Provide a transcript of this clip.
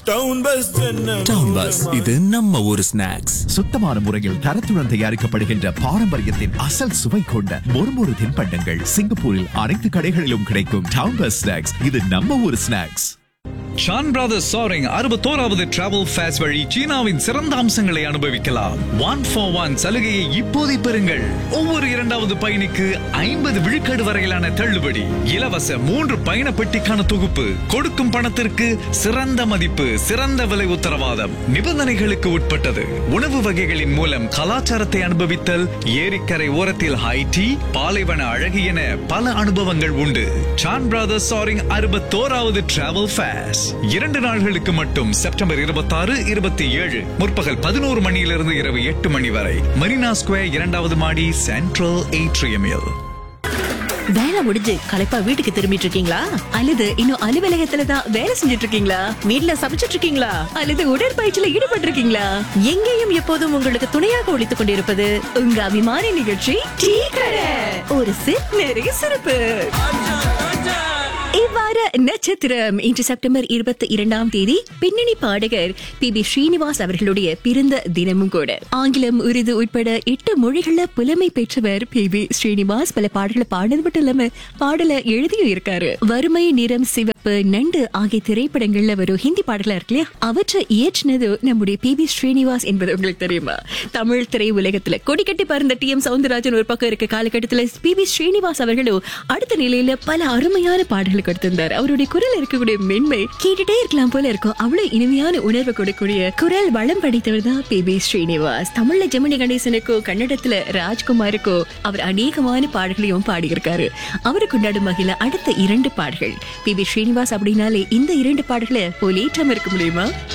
town bus town bus இது நம்ம ஊரு ஸ்நாக்ஸ் சுத்தமான முறையில் தரத்துடன் தயாரிக்கப்படுகின்ற பாரம்பரியத்தின் அசல் சுவை கொண்ட மொறுமொறு தின்பண்டங்கள் சிங்கப்பூரில் அனைத்து கடைகளிலும் கிடைக்கும் டவுன் பஸ் ஸ்நாக்ஸ் இது நம்ம ஊர் ஸ்நாக்ஸ் ஷான் பிரதர்ஸ் சாரிங் அறுபத்தோராவது டிராவல் ஃபேஸ் வழி சீனாவின் சிறந்த அம்சங்களை அனுபவிக்கலாம் ஒன் ஃபார் ஒன் சலுகையை இப்போதை பெறுங்கள் ஒவ்வொரு இரண்டாவது பயணிக்கு ஐம்பது விழுக்காடு வரையிலான தள்ளுபடி இலவச மூன்று பயண பெட்டிக்கான தொகுப்பு கொடுக்கும் பணத்திற்கு சிறந்த மதிப்பு சிறந்த விலை உத்தரவாதம் நிபந்தனைகளுக்கு உட்பட்டது உணவு வகைகளின் மூலம் கலாச்சாரத்தை அனுபவித்தல் ஏரிக்கரை ஓரத்தில் ஹை டீ பாலைவன அழகு என பல அனுபவங்கள் உண்டு சான் பிரதர்ஸ் சாரிங் அறுபத்தோராவது டிராவல் ஃபேஸ் இரண்டு நாள்களுக்கு மட்டும் செப்டம்பர் இருபத்தாறு இருபத்தி ஏழு முற்பகல் பதினோரு மணியிலிருந்து இரவு எட்டு மணி வரை மரீனா ஸ்கொயர் இரண்டாவது மாடி சென்ட்ரல் ஏட்ரியமில் வேலை முடிஞ்சு களைப்பா வீட்டுக்கு திரும்பிட்டு இருக்கீங்களா அல்லது இன்னும் அலுவலகத்துல தான் வேலை செஞ்சுட்டு இருக்கீங்களா வீட்ல சமைச்சிட்டு இருக்கீங்களா அல்லது உடற்பயிற்சியில ஈடுபட்டு இருக்கீங்களா எங்கேயும் எப்போதும் உங்களுக்கு துணையாக ஒழித்துக் கொண்டிருப்பது உங்க அபிமான நிகழ்ச்சி டீ கடை ஒரு சிப் நிறைய சிறப்பு இவ்வாறு நட்சத்திரம் இன்று செப்டம்பர் இருபத்தி இரண்டாம் தேதி பின்னணி பாடகர் பி பி ஸ்ரீனிவாஸ் அவர்களுடைய பிறந்த தினமும் கூட ஆங்கிலம் உருது உட்பட எட்டு மொழிகள்ல புலமை பெற்றவர் பி பி ஸ்ரீனிவாஸ் பல பாடல்களை பாடுறது மட்டும் இல்லாம பாடல எழுதியும் இருக்காரு வறுமை நிறம் சிவப்பு நண்டு ஆகிய திரைப்படங்கள்ல வரும் ஹிந்தி பாடலா இருக்கு இல்லையா அவற்றை இயற்றினது நம்முடைய பி பி ஸ்ரீனிவாஸ் என்பது உங்களுக்கு தெரியுமா தமிழ் திரை உலகத்துல கொடிக்கட்டி பறந்த டி எம் சவுந்தரராஜன் ஒரு பக்கம் இருக்க காலகட்டத்துல பி பி ஸ்ரீனிவாஸ் அவர்களும் அடுத்த நிலையில பல அருமையான பாடல்கள் கொடுத்திருந்தார் அவருடைய குரல் இருக்கக்கூடிய மென்மை கேட்டுட்டே இருக்கலாம் போல இருக்கும் அவ்வளவு இனிமையான உணர்வு கொடுக்கக்கூடிய குரல் வளம் படித்தவர் தான் பி பி ஸ்ரீனிவாஸ் தமிழ்ல ஜெமினி கணேசனுக்கோ கன்னடத்துல ராஜ்குமாருக்கோ அவர் அநேகமான பாடல்களையும் பாடியிருக்காரு அவரு கொண்டாடும் வகையில அடுத்த இரண்டு பாடல்கள் பி பி ஸ்ரீனிவாஸ் அப்படின்னாலே இந்த இரண்டு பாடல்களை போலேற்றம் இருக்க முடியுமா